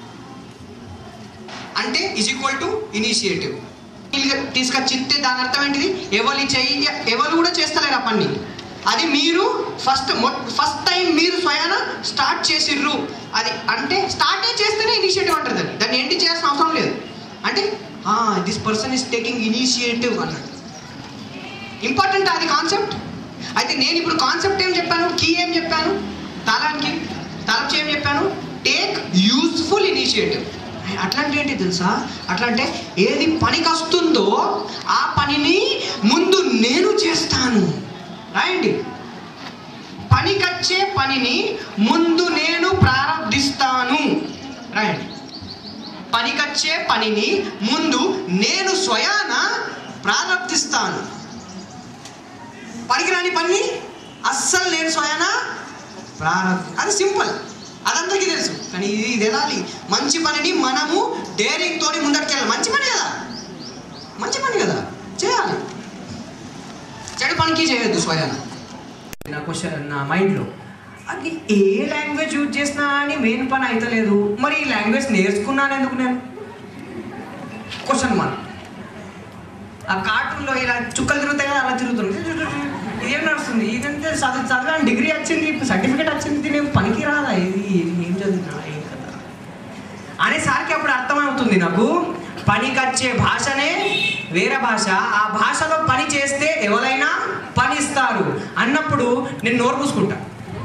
అంటే ఇజ్ ఈక్వల్ టు ఇనిషియేటివ్ తీసుకొచ్చితే దాని అర్థం ఏంటిది ఎవరు చెయ్య ఎవరు కూడా చేస్తలేరు ఆ పని అది మీరు ఫస్ట్ ఫస్ట్ టైం మీరు స్వయాన స్టార్ట్ చేసిర్రు అది అంటే స్టార్టే చేస్తేనే ఇనిషియేటివ్ అంటారు దాన్ని దాన్ని ఏంటి చేయాల్సిన అవసరం లేదు అంటే this person is taking initiative అన్నట్టు ఇంపార్టెంట్ అది కాన్సెప్ట్ అయితే నేను ఇప్పుడు కాన్సెప్ట్ ఏం చెప్పాను కీ ఏం చెప్పాను తాళానికి తాళం ఏం చెప్పాను టేక్ యూస్ఫుల్ ఇనిషియేటివ్ అట్లాంటి ఏంటి తెలుసా అట్లా అంటే ఏది పనికి వస్తుందో ఆ పనిని ముందు నేను చేస్తాను రాయండి పనికొచ్చే పనిని ముందు నేను ప్రారంభిస్తాను రాయండి పనికొచ్చే పనిని ముందు నేను స్వయాన ప్రారంభిస్తాను పనికిరాని పని అస్సలు నేను స్వయాన ప్రారంభ అది సింపుల్ అదందరికీ తెలుసు కానీ ఇది ఇది ఎలాలి మంచి పనిని మనము డేరింగ్ తోని ముందటికెళ్ళాలి మంచి పని కదా మంచి పని కదా చేయాలి చెడు పనికి చేయొద్దు స్వయాన నా క్వశ్చన్ నా మైండ్లో అది ఏ లాంగ్వేజ్ యూజ్ చేసినా అని మెయిన్ పని అయితలేదు మరి ఈ లాంగ్వేజ్ నేర్చుకున్నాను ఎందుకు నేను క్వశ్చన్ మార్క్ ఆ కార్టూన్లో ఇలా చుక్కలు తిరుగుతాయి కదా అలా తిరుగుతుంది ఇదేం నడుస్తుంది ఇదంటే చదువు చదివాను డిగ్రీ వచ్చింది సర్టిఫికేట్ వచ్చింది నేను పనికి రాదా ఇది ఇది ఏం చదివినా ఏం కదా అనేసరికి అప్పుడు అర్థమవుతుంది నాకు పనికొచ్చే భాషనే వేరే భాష ఆ భాషలో పని చేస్తే ఎవరైనా పని ఇస్తారు అన్నప్పుడు నేను నోరు పూసుకుంటా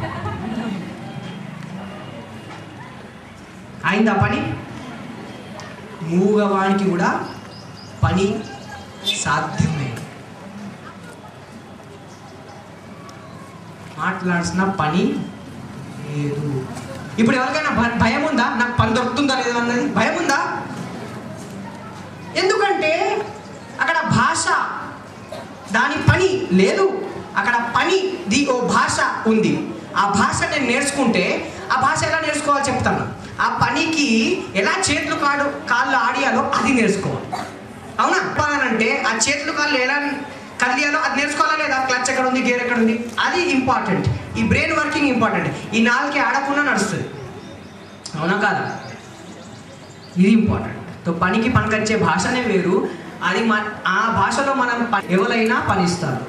అయిందా పని మూగవానికి కూడా పని సాధ్యమే మాట్లాడాల్సిన పని లేదు ఇప్పుడు ఎవరికైనా భ- భయం ఉందా నాకు పని దొరుకుతుందా లేదా అన్నది భయం ఉందా ఎందుకంటే అక్కడ భాష దాని పని లేదు అక్కడ పని ది ఓ భాష ఉంది ఆ భాష నేను నేర్చుకుంటే ఆ భాష ఎలా నేర్చుకోవాలో చెప్తాను ఆ పనికి ఎలా చేతులు కాడు కాళ్ళు ఆడియాలో అది నేర్చుకోవాలి అవునా చెప్పాలంటే ఆ చేతులు కాళ్ళు ఎలా కదిలియాలో అది నేర్చుకోవాలా లేదా క్లచ్ ఎక్కడ ఉంది గేర్ ఎక్కడ ఉంది అది ఇంపార్టెంట్ ఈ బ్రెయిన్ వర్కింగ్ ఇంపార్టెంట్ ఈ నాలుగు ఆడకుండా నడుస్తుంది అవునా కాదా ఇది ఇంపార్టెంట్ తో పనికి పనికొచ్చే భాషనే వేరు అది మన ఆ భాషలో మనం ప- ఎవరైనా పనిస్తారు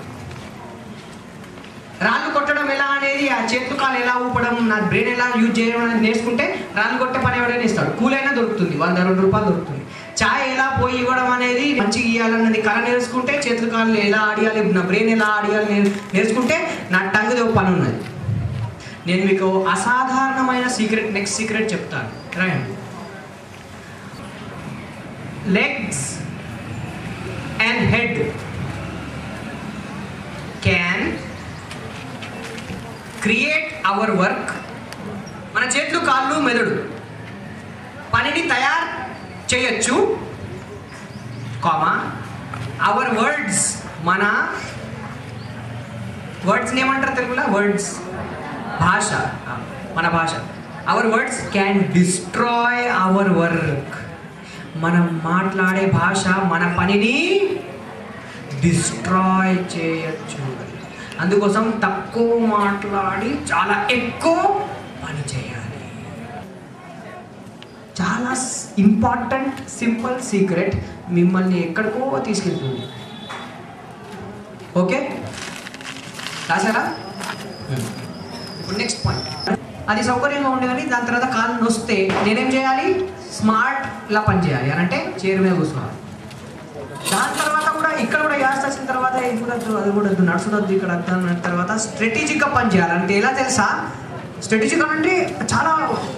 రాళ్ళు కొట్టడం ఎలా అనేది ఆ చేతులు కాలు ఎలా ఊపడం నా బ్రెయిన్ ఎలా యూజ్ చేయడం అనేది నేర్చుకుంటే రాళ్ళు కొట్టే పని ఎవరైనా ఇస్తాడు కూలైనా దొరుకుతుంది వంద రెండు రూపాయలు దొరుకుతుంది చాయ్ ఎలా పోయి ఇవ్వడం అనేది మంచిగా ఇవ్వాలన్నది కళ నేర్చుకుంటే చేతులు కాళ్ళు ఎలా ఆడియాలి నా బ్రెయిన్ ఎలా ఆడియాలి నేర్- నేర్చుకుంటే నా టంగుది ఒక పని ఉన్నది నేను మీకు అసాధారణమైన సీక్రెట్ నెక్స్ట్ సీక్రెట్ చెప్తాను right legs and head can create our work మన చేతులు కాళ్ళు మెదడు పనిని తయారు చేయొచ్చు కామా అవర్ వర్డ్స్ మన వర్డ్స్ని ఏమంటారు తెలుగులో వర్డ్స్ భాష ఆ, మన భాష our words can destroy our work మనం మాట్లాడే భాష మన పనిని డిస్ట్రాయ్ చేయొచ్చు అందుకోసం తక్కువ మాట్లాడి చాలా ఎక్కువ పని చేయాలి చాలా ఇంపార్టెంట్ సింపుల్ సీక్రెట్ మిమ్మల్ని ఎక్కడికో తీసుకెళ్తుంది ఓకే రాసారా ఇప్పుడు నెక్స్ట్ పాయింట్ అది సౌకర్యంగా ఉండే కానీ దాని తర్వాత కాలు నొస్తే నేనేం చేయాలి స్మార్ట్లా పని చేయాలి అని అంటే చైర్ మీద కూర్చోవాలి దాని తర్వాత కూడా ఇక్కడ కూడా యాస్ వచ్చిన తర్వాత ఇది కూడా వద్దు, అది కూడా వద్దు, నడుచుడొద్దు ఇక్కడ వద్దు అన్న తర్వాత స్ట్రాటజిక్గా పని చేయాలి అంటే ఎలా తెలుసా స్ట్రాటజిక్ అంటే చాలా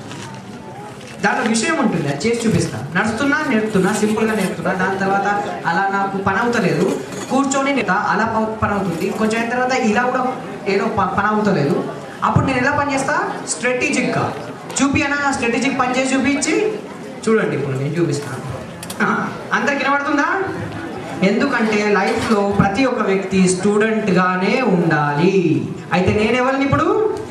దాంట్లో విషయం ఉంటుంది అది చేసి చూపిస్తా నడుస్తున్నా నేర్పుతున్నా సింపుల్గా నేర్పుతున్నా దాని తర్వాత అలా నాకు పని అవుతలేదు కూర్చొని నేత అలా ప- పని అవుతుంది కొంచెం అయిన తర్వాత ఇలా కూడా ఏదో ప- పని అవుతలేదు అప్పుడు నేను ఎలా పని చేస్తా స్ట్రాటజిక్గా చూపి అన్న స్ట్రాటజిక్ పని చేసి చూపించి చూడండి ఇప్పుడు నేను చూపిస్తాను ఆ, అందరికి వినబడుతుందా ఎందుకంటే లైఫ్లో ప్రతి ఒక్క వ్యక్తి స్టూడెంట్గానే ఉండాలి అయితే నేను ఎవరిని ఇప్పుడు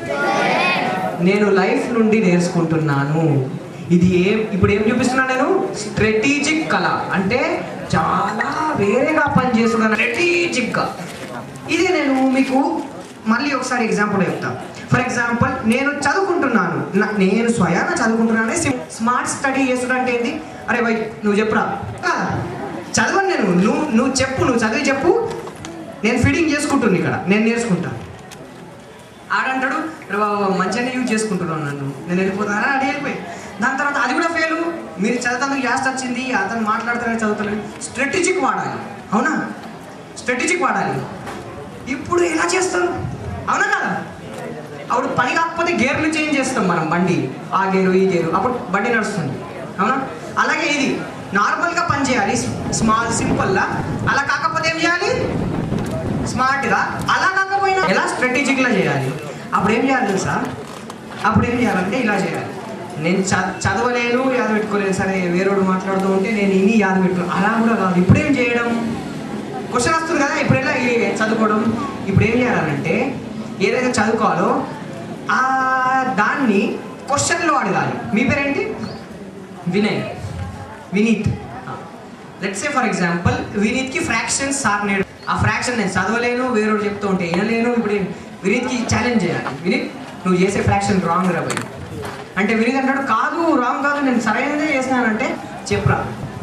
నేను లైఫ్ నుండి నేర్చుకుంటున్నాను ఇది ఏం ఇప్పుడు ఏం చూపిస్తున్నా నేను స్ట్రాటజిక్ కళ అంటే చాలా వేరేగా పనిచేస్తున్నాను స్ట్రాటజిక్గా ఇది నేను మీకు మళ్ళీ ఒకసారి ఎగ్జాంపుల్ చెప్తాను ఫర్ ఎగ్జాంపుల్ నేను చదువుకుంటున్నాను నా- నేను స్వయాన చదువుకుంటున్నాను స్మార్ట్ స్టడీ చేస్తున్నా అంటే ఏంటి అరే వై నువ్వు చెప్పురా ఆ, చదవను నేను నువ్వు నువ్వు చెప్పు నువ్వు చదివి చెప్పు నేను ఫీడింగ్ చేసుకుంటున్నా ఇక్కడ నేను నేర్చుకుంటాను ఆడంటాడు "రే బాబు మంచిగానే యూజ్ చేసుకుంటున్నాను నన్ను నేను వెళ్ళిపోతాను అడి వెళ్ళిపోయి దాని తర్వాత అది కూడా ఫెయిల్ మీరు చదువుతానికి యాస్ట్ వచ్చింది అతను మాట్లాడుతారని చదువుతలేదు స్ట్రాటజిక్ వాడాలి అవునా స్ట్రాటజిక్ వాడాలి ఇప్పుడు ఎలా చేస్తారు అవునా కదా అప్పుడు పని కాకపోతే గేర్లు చేంజ్ చేస్తాం మనం బండి ఆ గేరు ఈ గేరు అప్పుడు బండి నడుస్తుంది అవునా అలాగే ఇది నార్మల్గా పని చేయాలి స్మాల్ సింపుల్లా అలా కాకపోతే ఏం చేయాలి స్మార్ట్గా అలా కాకపోయినా ఎలా స్ట్రాటజిక్లా చేయాలి అప్పుడు ఏం చేయాలి తెలుసా అప్పుడు ఏం చేయాలంటే ఇలా చేయాలి నేను చ- చదవలేను యాద పెట్టుకోలేను సరే వేరేవాడు మాట్లాడుతూ ఉంటే నేను ఇని యాద పెట్టుకో అలా కూడా కాదు ఇప్పుడు ఏం చేయడం క్వశ్చన్ వస్తుంది కదా ఇప్పుడు ఎలా ఈ- చదువుకోవడం ఇప్పుడు ఏం చేయాలంటే ఏదైతే చదువుకోవాలో ఆ దాన్ని క్వశ్చన్లో అడగాలి మీ పేరేంటి Vinay Vineeth let's say for example వినీత్కి ఫ్రాక్షన్స్ సార్ నేడు ఆ ఫ్రాక్షన్ నేను చదవలేను వేరేవాడు చెప్తూ ఉంటే వినలేను ఇప్పుడు ఏం- వినీత్కి ఛాలెంజ్ చేయాలి వినీత్ నువ్వు చేసే ఫ్రాక్షన్ రాంగ్ రా భయ్ అంటే వినీత్ అంటాడు కాదు రాంగ్ కాదు నేను సరైనదే చేసినానంటే చెప్పురా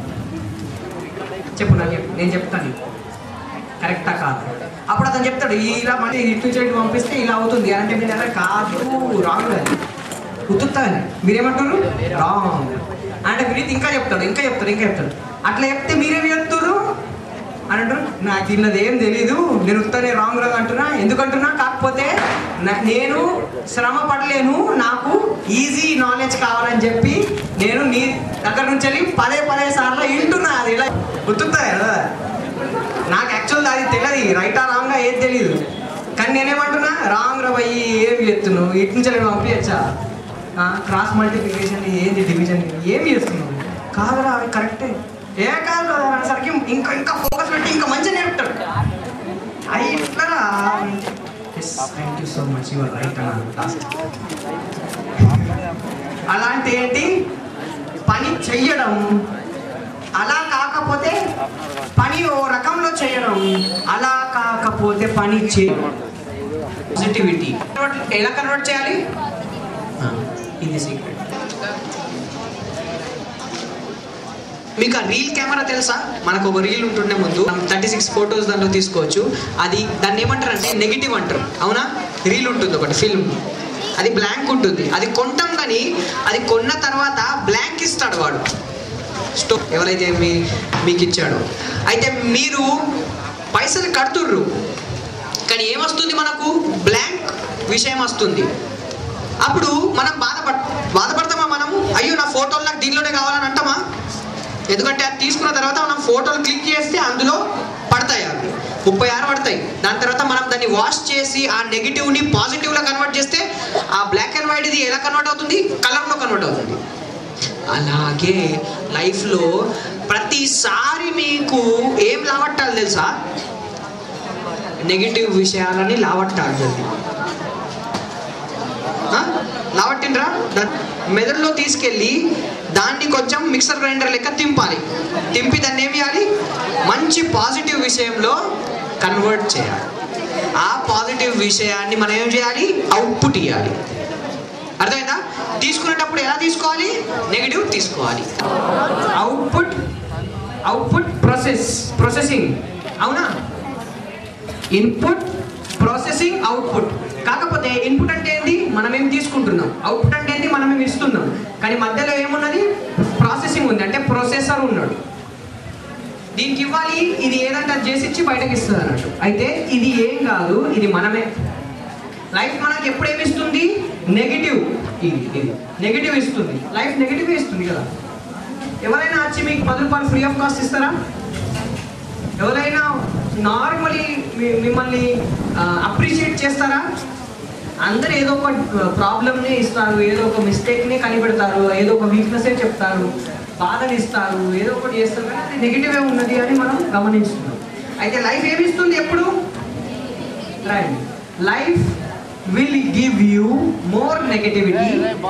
చెప్పు నాకు చెప్పు నేను చెప్తాను నీకు. కరెక్టా కాదు అప్పుడు అతను చెప్తాడు ఇలా మళ్ళీ ఇటు నుంచి ఇటు పంపిస్తే ఇలా అవుతుంది అంటే మీరు అలా కాదు రాంగ్ అది ఉతుకుతాను మీరేమంటారు రాంగ్ అంటే వినీత్ ఇంకా చెప్తాడు ఇంకా చెప్తాడు ఇంకా చెప్తాడు అట్లా చెప్తే మీరేం చెప్తున్నారు అని అంటారు నాకు తిన్నది ఏం తెలీదు నేను ఉత్తనే రాంగ్ రాంగ్ అంటున్నా ఎందుకంటున్నా కాకపోతే నా- నేను శ్రమ పడలేను నాకు ఈజీ నాలెడ్జ్ కావాలని చెప్పి నేను నీ దగ్గర నుంచి వెళ్ళి పదే పదే సార్లు వింటున్నా అది ఇలా గుర్తుంటుంది కదా నాకు యాక్చువల్ అది తెలియదు రైటా రాంగా ఏది తెలియదు కానీ నేనేమంటున్నా రాంగ్ రా భయ్ ఏం చేస్తున్నావు ఇటు నుంచి వెళ్ళి పంపించచ్చా క్రాస్ మల్టిప్లికేషన్ ఏంది డివిజన్ ఏం చేస్తున్నావు కాదురా అవి కరెక్టే ఏ కాదు కదా అనేసరికి ఇంకా ఇంకా ఫోకస్ పెట్టి ఇంకా మంచిగా నేర్పుతాడు అవి ఇట్లా thank you so much your right అన్నాను లాస్ట్ అలాంటి ఏంటి పని చెయ్యడం అలా కాకపోతే పని ఓ రకంలో చేయడం అలా కాకపోతే పని చేయడం పాజిటివిటీ ఎలా కన్వర్ట్ చేయాలి ఇది సీక్రెట్ మీకు ఆ రీల్ కెమెరా తెలుసా మనకు ఒక రీల్ ఉంటుండే ముందు థర్టీ సిక్స్ ఫొటోస్ దాంట్లో తీసుకోవచ్చు అది దాన్ని ఏమంటారు అంటే నెగిటివ్ అంటారు అవునా రీల్ ఉంటుంది ఒకటి ఫిల్మ్ అది బ్లాంక్ ఉంటుంది అది కొంటాం కానీ అది కొన్న తర్వాత బ్లాంక్ ఇస్తాడు వాడు స్టో ఎవరైతే మీ మీకు ఇచ్చాడో అయితే మీరు పైసలు కడుతుర్రు కానీ ఏమొస్తుంది మనకు బ్లాంక్ విషయం వస్తుంది అప్పుడు మనం బాధపడ బాధపడతామా మనము అయ్యో నా ఫోటోలు నాకు దీనిలోనే కావాలని అంటామా ఎందుకంటే అది తీసుకున్న తర్వాత మనం ఫోటోలు క్లిక్ చేస్తే అందులో పడతాయి అవి ముప్పై ఆరు పడతాయి దాని తర్వాత మనం దాన్ని వాష్ చేసి ఆ నెగిటివ్ని పాజిటివ్లో కన్వర్ట్ చేస్తే ఆ బ్లాక్ అండ్ వైట్ ఇది ఎలా కన్వర్ట్ అవుతుంది కలర్లో కన్వర్ట్ అవుతుంది అలాగే లైఫ్లో ప్రతిసారి మీకు ఏం లావట్టాలి తెలుసా నెగిటివ్ విషయాలని లావట్టాలి జల్దీ ఆ? లావట్టిండ్రా దా- మెదడులో తీసుకెళ్ళి దాన్ని కొంచెం మిక్సర్ గ్రైండర్ లెక్క తింపాలి తింపి దాన్ని ఏం చేయాలి మంచి పాజిటివ్ విషయంలో కన్వర్ట్ చేయాలి ఆ పాజిటివ్ విషయాన్ని మనం ఏం చేయాలి అవుట్పుట్ ఇవ్వాలి అర్థమైందా తీసుకునేటప్పుడు ఎలా తీసుకోవాలి నెగిటివ్ తీసుకోవాలి అవుట్పుట్ అవుట్పుట్ ప్రాసెస్ ప్రాసెసింగ్ అవునా ఇన్పుట్ ప్రాసెసింగ్ అవుట్పుట్ కాకపోతే ఇన్పుట్ అంటే ఏంటి మనం ఏం తీసుకుంటున్నాం అవుట్పుట్ అంటే ఏంటి మనం ఏం ఇస్తున్నాం కానీ మధ్యలో ఏమున్నది ప్రాసెసింగ్ ఉంది అంటే ప్రొసెసర్ ఉన్నాడు దీనికి ఇవ్వాలి ఇది ఏదంటే అది చేసి ఇచ్చి బయటకి ఇస్తుంది అన్నట్టు అయితే ఇది ఏం కాదు ఇది మనమే లైఫ్ మనకి ఎప్పుడు ఏమి ఇస్తుంది నెగిటివ్ ఇది ఇది నెగిటివ్ ఇస్తుంది లైఫ్ నెగిటివ్ ఇస్తుంది కదా ఎవరైనా వచ్చి మీకు పది రూపాయలు ఫ్రీ ఆఫ్ కాస్ట్ ఇస్తారా ఎవరైనా నార్మలీ మిమ్మల్ని అప్రిషియేట్ చేస్తారా అందరు ఏదో ఒక ప్రాబ్లమ్నే ఇస్తారు ఏదో ఒక మిస్టేక్నే కనిపెడతారు ఏదో ఒక వీక్నెస్సే చెప్తారు బాధని ఇస్తారు ఏదో ఒకటి చేస్తారు కానీ అది నెగిటివే ఉన్నది అని మనం గమనిస్తున్నాం అయితే లైఫ్ ఏమి ఇస్తుంది ఎప్పుడు right life will give you more negativity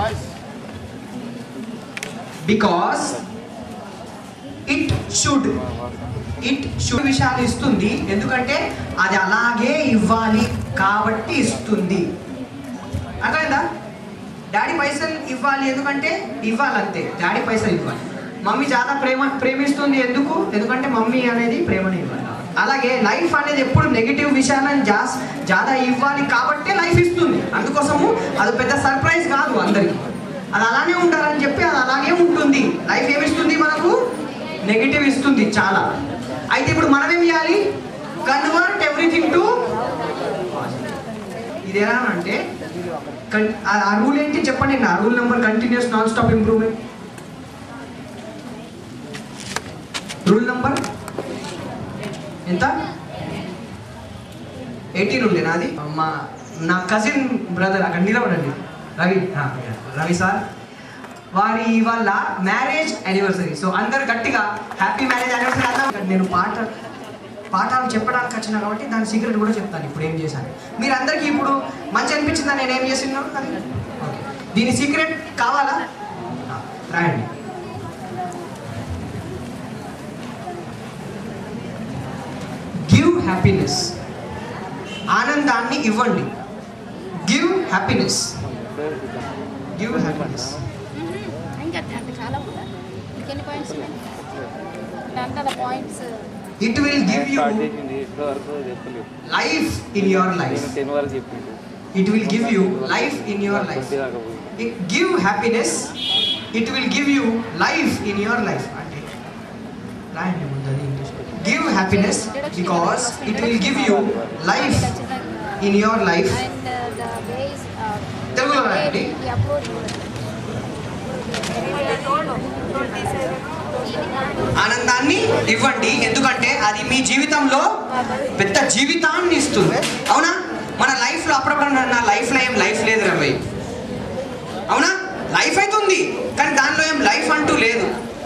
because it should it should విషయాలు ఇస్తుంది ఎందుకంటే అది అలాగే ఇవ్వాలి కాబట్టి ఇస్తుంది అర్థమైందా డాడీ పైసలు ఇవ్వాలి ఎందుకంటే ఇవ్వాలంతే డాడీ పైసలు ఇవ్వాలి మమ్మీ చాలా ప్రేమ ప్రేమిస్తుంది ఎందుకు ఎందుకంటే మమ్మీ అనేది ప్రేమని ఇవ్వాలి అలాగే లైఫ్ అనేది ఎప్పుడు నెగిటివ్ విషయాలను జాస్ జాదా ఇవ్వాలి కాబట్టే లైఫ్ ఇస్తుంది అందుకోసము అది పెద్ద సర్ప్రైజ్ కాదు అందరికి అది అలానే ఉండాలని చెప్పి అది అలాగే ఉంటుంది లైఫ్ ఏమిస్తుంది మనకు నెగిటివ్ ఇస్తుంది చాలా అయితే ఇప్పుడు మనం ఏం చేయాలి కన్వర్ట్ ఎవ్రీథింగ్ టు ఇది ఎలా అంటే కన్- ఆ- ఆ రూల్ ఏంటి చెప్పండి నా rule number continuous non stop improvement rule number ఎంత ఎయిటీన్ ఉండే నాది మా నా కజిన్ బ్రదర్ అక్కడ నిలబడండి రవి ఆ, రవి సార్ వారి వాళ్ళ మ్యారేజ్ యానివర్సరీ సో అందరు గట్టిగా హ్యాపీ మ్యారేజ్ యానివర్సరీ అన్నా నేను పాట పాఠాలు చెప్పడానికి వచ్చిన కాబట్టి దాని సీక్రెట్ కూడా చెప్తాను ఇప్పుడు ఏం చేశాను మీరు అందరికీ ఇప్పుడు మంచి అనిపించిందా నేను ఏం చేసినాను అది ఓకే దీని సీక్రెట్ కావాలా ఆ, రాయండి గివ్ హ్యాపీనెస్ ఆనందాన్ని ఇవ్వండి గివ్ హ్యాపీనెస్ గివ్ హ్యాపీనెస్ ఇంకా అంటే చాలా ఉందా ఇంకెన్ని పాయింట్స్ ఉన్నాయి అంటే points it will give you start చేసింది ఇప్పటి వరకు చెప్పలేదు లైఫ్ ఇన్ యువర్ లైఫ్ నేను టెన్ వరకు చెప్పిండు it will give you life in your life twenty దాకా పోయింది give happiness it will give you life in your life అంటే రాయండి ముందని give happiness because it will give you life in your life and the base తెలుగులో రాయండి ఈ approach ఆనందాన్ని ఇవ్వండి ఎందుకంటే అది మీ జీవితంలో పెద్ద జీవితాన్ని ఇస్తుంది అవునా మన లైఫ్లో అప్పుడప్పుడు నా లైఫ్లో ఏం లైఫ్ లేదు రవి అవునా లైఫ్ అయితే ఉంది కానీ దానిలో ఏం లైఫ్ అంటూ లేదు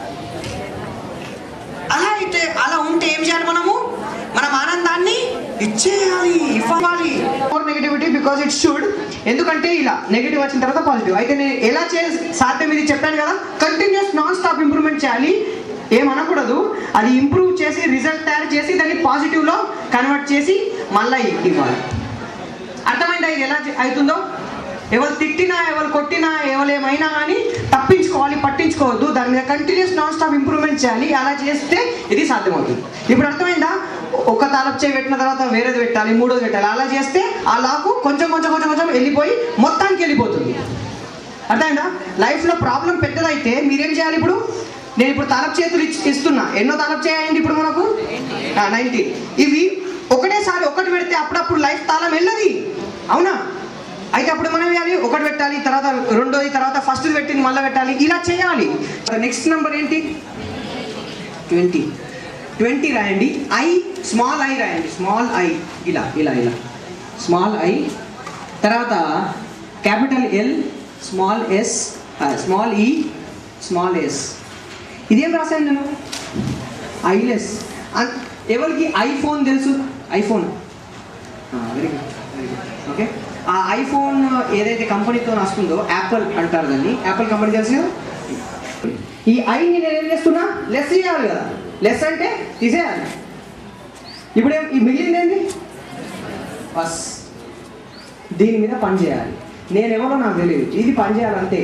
అలా అయితే అలా ఉంటే ఏం చేయాలి మనము మనం ఆనందాన్ని ఇచ్చేయాలి ఇవ్వాలి more negativity because it should ఎందుకంటే ఇలా నెగిటివ్ వచ్చిన తర్వాత పాజిటివ్ అయితే నేను ఎలా చే సాధ్యం ఇది చెప్పాను కదా కంటిన్యూస్ నాన్ స్టాప్ ఇంప్రూవ్మెంట్ చేయాలి ఏమనకూడదు అది ఇంప్రూవ్ చేసి రిజల్ట్ తయారు చేసి దాన్ని పాజిటివ్లో కన్వర్ట్ చేసి మళ్ళీ ఇవ్వాలి అర్థమైందా ఇది ఎలా చే- అవుతుందో ఎవరు తిట్టినా ఎవరు కొట్టినా ఎవరు ఏమైనా కానీ తప్పించుకోవాలి పట్టించుకోవద్దు దాని మీద కంటిన్యూస్ నాన్ స్టాప్ ఇంప్రూవ్మెంట్ చేయాలి అలా చేస్తే ఇది సాధ్యమవుతుంది ఇప్పుడు అర్థమైందా ఒక తాలపు చేయి పెట్టిన తర్వాత వేరేది పెట్టాలి మూడోది పెట్టాలి అలా చేస్తే ఆ లాకు కొంచెం కొంచెం కొంచెం కొంచెం వెళ్ళిపోయి మొత్తానికి వెళ్ళిపోతుంది అర్థమైందా లైఫ్లో ప్రాబ్లం పెద్దదైతే మీరేం చేయాలి ఇప్పుడు నేను ఇప్పుడు తలపు చేతులు ఇచ్చి- ఇస్తున్నా ఎన్నో తలపు చేయండి ఇప్పుడు మనకు నైన్టీ ఇవి ఒకటేసారి ఒకటి పెడితే అప్పుడప్పుడు లైఫ్ తాళం వెళ్ళది అవునా అయితే అప్పుడు మనం చేయాలి ఒకటి పెట్టాలి తర్వాత రెండోది తర్వాత ఫస్ట్ పెట్టింది మళ్ళీ పెట్టాలి ఇలా చేయాలి నెక్స్ట్ నెంబర్ ఏంటి ట్వంటీ ట్వంటీ రాయండి ఐ స్మాల్ ఐ రాయండి స్మాల్ ఐ ఇలా ఇలా ఇలా స్మాల్ ఐ తర్వాత capital L small S small E small S ఇదేం రాశాను నేను ఐలెస్ ఎవరికి ఐఫోన్ తెలుసు iPhone very good very good okay ఆ ఐఫోన్ ఏదైతే కంపెనీతో వస్తుందో యాపిల్ అంటారు దాన్ని యాపిల్ కంపెనీ తెలుసు కదా ఈ ఐని నేను ఏం చేస్తున్నా లెస్ చేయాలి కదా లెస్ అంటే తీసేయాలి ఇప్పుడు ఏం- ఈ మిగిలింది ఏంటి బస్ దీని మీద పని చేయాలి నేను ఎవరో నాకు తెలియదు ఇది పని చేయాలంతే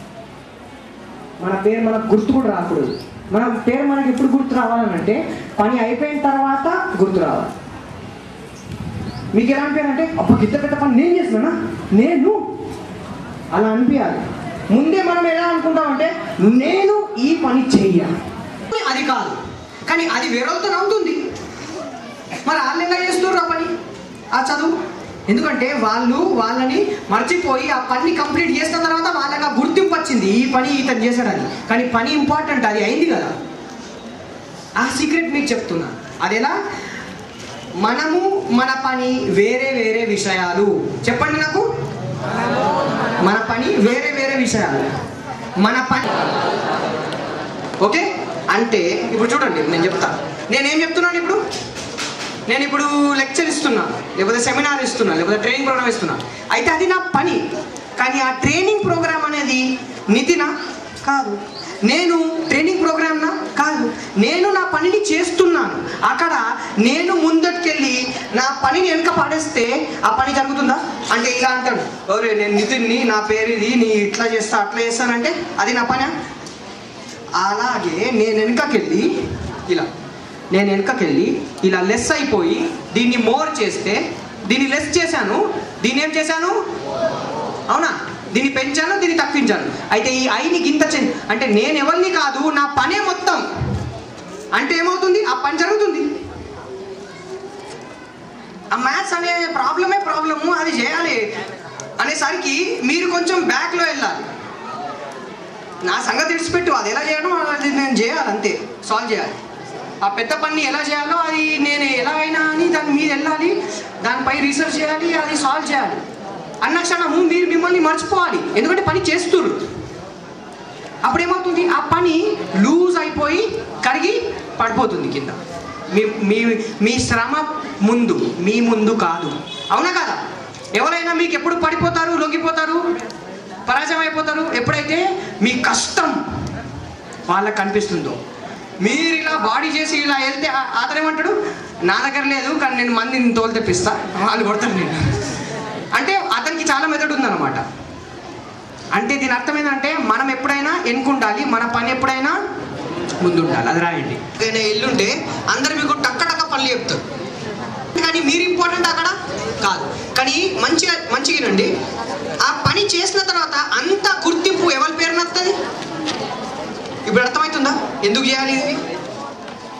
మన పేరు మనకు గుర్తు కూడా రాకూడదు మన పేరు మనకి ఎప్పుడు గుర్తు రావాలనంటే పని అయిపోయిన తర్వాత గుర్తు రావాలి మీకు ఎలా అనిపించాలంటే అబ్బా గిద్ద పెద్ద పని నేను చేస్తున్నానా నేను అలా అనిపించాలి ముందే మనం ఎలా అనుకుంటామంటే నేను ఈ పని చెయ్యాలి అది కాదు కానీ అది వేరొకతో అవుతుంది మరి వాళ్ళు ఎలా చేస్తున్నారు ఆ పని ఆ చదువు ఎందుకంటే వాళ్ళు వాళ్ళని మర్చిపోయి ఆ పని కంప్లీట్ చేసిన తర్వాత వాళ్ళకి ఆ గుర్తింపు వచ్చింది ఈ పని ఇతను చేశాడని కానీ పని ఇంపార్టెంట్ అది అయింది కదా ఆ సీక్రెట్ మీకు చెప్తున్నా అది ఎలా మనము మన పని వేరే వేరే విషయాలు చెప్పండి నాకు మన పని వేరే వేరే విషయాలు మన పని ఓకే అంటే ఇప్పుడు చూడండి నేను చెప్తా నేనేం చెప్తున్నాను ఇప్పుడు నేను ఇప్పుడు లెక్చర్ ఇస్తున్నాను లేకపోతే సెమినార్ ఇస్తున్నాను లేకపోతే ట్రైనింగ్ ప్రోగ్రామ్ ఇస్తున్నాను అయితే అది నా పని కానీ ఆ ట్రైనింగ్ ప్రోగ్రామ్ అనేది నితినా కాదు నేను ట్రైనింగ్ ప్రోగ్రామ్నా కాదు నేను నా పనిని చేస్తున్నాను అక్కడ నేను ముందటికెళ్ళి నా పనిని వెనక పడేస్తే ఆ పని జరుగుతుందా అంటే ఇలా అంటాడు ఓరే నేను నితిన్ని నా పేరు ఇది నీ ఇట్లా చేస్తా అట్లా చేస్తానంటే అది నా పని అలాగే నేను వెనుకకెళ్ళి ఇలా నేను వెనుకకెళ్ళి ఇలా లెస్ అయిపోయి దీన్ని మోర్ చేస్తే దీన్ని లెస్ చేశాను దీన్ని ఏం చేశాను అవునా దీన్ని పెంచాను దీన్ని తగ్గించాను అయితే ఈ ఐని గింత చె అంటే నేను ఎవరిని కాదు నా పనే మొత్తం అంటే ఏమవుతుంది ఆ పని జరుగుతుంది ఆ మ్యాథ్స్ అనే ప్రాబ్లమే ప్రాబ్లము అది చేయాలి అనేసరికి మీరు కొంచెం బ్యాక్లో వెళ్ళాలి నా సంగతి విడిచిపెట్టు అది ఎలా చేయడం అది నేను చేయాలి అంతే సాల్వ్ చేయాలి ఆ పెద్ద పని ఎలా చేయాలో అది నేను ఎలా అయినా అని దాని మీద వెళ్ళాలి దానిపై రీసెర్చ్ చేయాలి అది సాల్వ్ చేయాలి అన్న క్షణము మీరు మిమ్మల్ని మర్చిపోవాలి ఎందుకంటే పని చేస్తుర్రు అప్పుడు ఏమవుతుంది ఆ పని లూజ్ అయిపోయి కరిగి పడిపోతుంది కింద మీ మీ మీ శ్రమ ముందు మీ ముందు కాదు అవునా కాదా ఎవరైనా మీకు ఎప్పుడు పడిపోతారు లొంగిపోతారు పరాజయం అయిపోతారు ఎప్పుడైతే మీ కష్టం వాళ్ళకి కనిపిస్తుందో మీరు ఇలా బాడీ చేసి ఇలా వెళ్తే ఆ- అతను ఏమంటాడు నా దగ్గర లేదు కానీ నేను మందిని తోలు తెప్పిస్తా వాళ్ళు కొడతారు నేను అంటే అతనికి చాలా మెదడు ఉందన్నమాట అంటే దీని అర్థం ఏంటంటే మనం ఎప్పుడైనా ఎన్నుకుండాలి మన పని ఎప్పుడైనా ముందుండాలి అది రాయండి ఏదైనా ఇల్లుంటే అందరు మీకు టక్క టక్క పనులు చెప్తారు కానీ మీరు ఇంపార్టెంట్ అక్కడ కాదు కానీ మంచిగా మంచిగానండి ఆ పని చేసిన తర్వాత అంత గుర్తింపు ఎవరి పేరున వస్తుంది ఇప్పుడు అర్థమవుతుందా ఎందుకు చేయాలి ఇది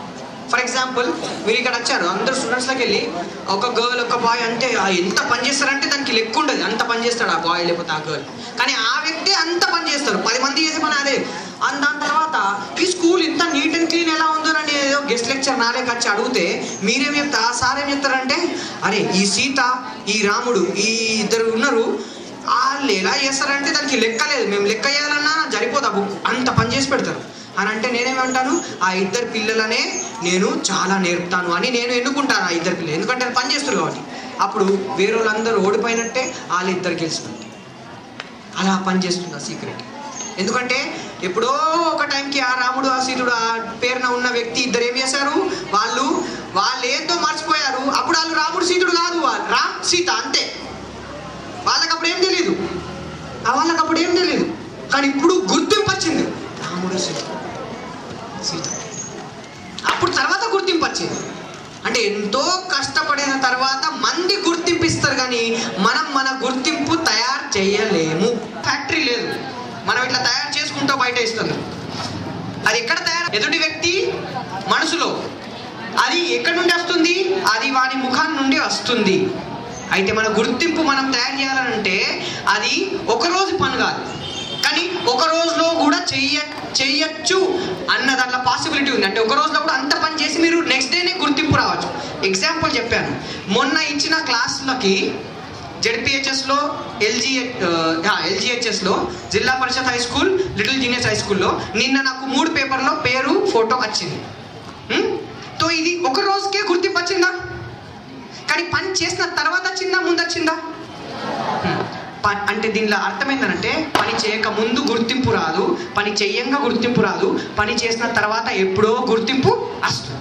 ఫర్ ఎగ్జాంపుల్ మీరు ఇక్కడ వచ్చారు అందరు స్టూడెంట్స్లోకి వెళ్ళి ఒక గర్ల్ ఒక బాయ్ అంటే ఆ ఎంత పని చేస్తారంటే దానికి లెక్క ఉండదు అంత పని చేస్తాడు ఆ బాయ్ లేకపోతే ఆ గర్ల్ కానీ ఆ వ్యక్తి అంత పని చేస్తారు పది మంది చేసే పని అదే అండ్ దాని తర్వాత ఈ స్కూల్ ఇంత నీట్ అండ్ క్లీన్ ఎలా ఉందో అని ఏదో గెస్ట్ లెక్చర్ నాలేక వచ్చి అడిగితే మీరేం చెప్తారు ఆ సార్ ఏం చెప్తారంటే అరే ఈ సీత ఈ రాముడు ఈ ఇద్దరు ఉన్నారు వాళ్ళు ఎలా చేస్తారంటే దానికి లెక్క లేదు మేము లెక్క చేయాలన్నా సరిపోదా బుక్ అంత పని చేసి పెడతారు అని అంటే నేనేమంటాను ఆ ఇద్దరు పిల్లలనే నేను చాలా నేర్పుతాను అని నేను ఎన్నుకుంటాను ఆ ఇద్దరు పిల్లలు ఎందుకంటే అది పని చేస్తారు కాబట్టి అప్పుడు వేరే వాళ్ళందరూ ఓడిపోయినట్టే వాళ్ళిద్దరు గెలిచినట్టే అలా పనిచేస్తుంది ఆ సీక్రెట్ ఎందుకంటే ఎప్పుడో ఒక టైంకి ఆ రాముడు ఆ సీతుడు ఆ పేరున ఉన్న వ్యక్తి ఇద్దరు ఏం చేశారు వాళ్ళు వాళ్ళు ఏందో మర్చిపోయారు అప్పుడు వాళ్ళు రాముడు సీతుడు కాదు వాళ్ళు రామ్ సీత అంతే వాళ్ళకి అప్పుడు ఏం తెలియదు ఆ వాళ్ళకి అప్పుడు ఏం తెలియదు కానీ ఇప్పుడు గుర్తింపు వచ్చింది రాముడు సీత సీత అప్పుడు తర్వాత గుర్తింపు వచ్చింది అంటే ఎంతో కష్టపడిన తర్వాత మంది గుర్తింపు ఇస్తారు కానీ మనం మన గుర్తింపు తయారు చేయలేము ఫ్యాక్టరీ లేదు మనం ఇట్లా తయారు చేసుకుంటూ బయట ఇస్తుంది అది ఎక్కడ తయారు ఎదుటి వ్యక్తి మనసులో అది ఎక్కడి నుండి వస్తుంది అది వాని ముఖాన్ని నుండి వస్తుంది అయితే మన గుర్తింపు మనం తయారు చేయాలంటే అది ఒక రోజు పని కాదు కానీ ఒక రోజులో కూడా చెయ్య చెయ్యొచ్చు అన్న దాంట్లో పాసిబిలిటీ ఉంది అంటే ఒక రోజులో కూడా అంత పని చేసి మీరు నెక్స్ట్ డేనే గుర్తింపు రావచ్చు ఎగ్జాంపుల్ చెప్పాను మొన్న ఇచ్చిన క్లాసులకి జెడ్పిహెచ్ఎస్లో ఎల్జీ ఎల్జిహెచ్ఎస్లో Zilla Parishad high school little genius high స్కూల్లో నిన్న నాకు మూడు పేపర్లో పేరు ఫోటో వచ్చింది హ్మ్? తో ఇది ఒక రోజుకే గుర్తింపు వచ్చిందా కానీ పని చేసిన తర్వాత వచ్చిందా ముందు వచ్చిందా హ్మ్. ప- అంటే దీనిలో అర్థం ఏంటంటే పని చేయక ముందు గుర్తింపు రాదు పని చెయ్యంగా గుర్తింపు రాదు పని చేసిన తర్వాత ఎప్పుడో గుర్తింపు వస్తుంది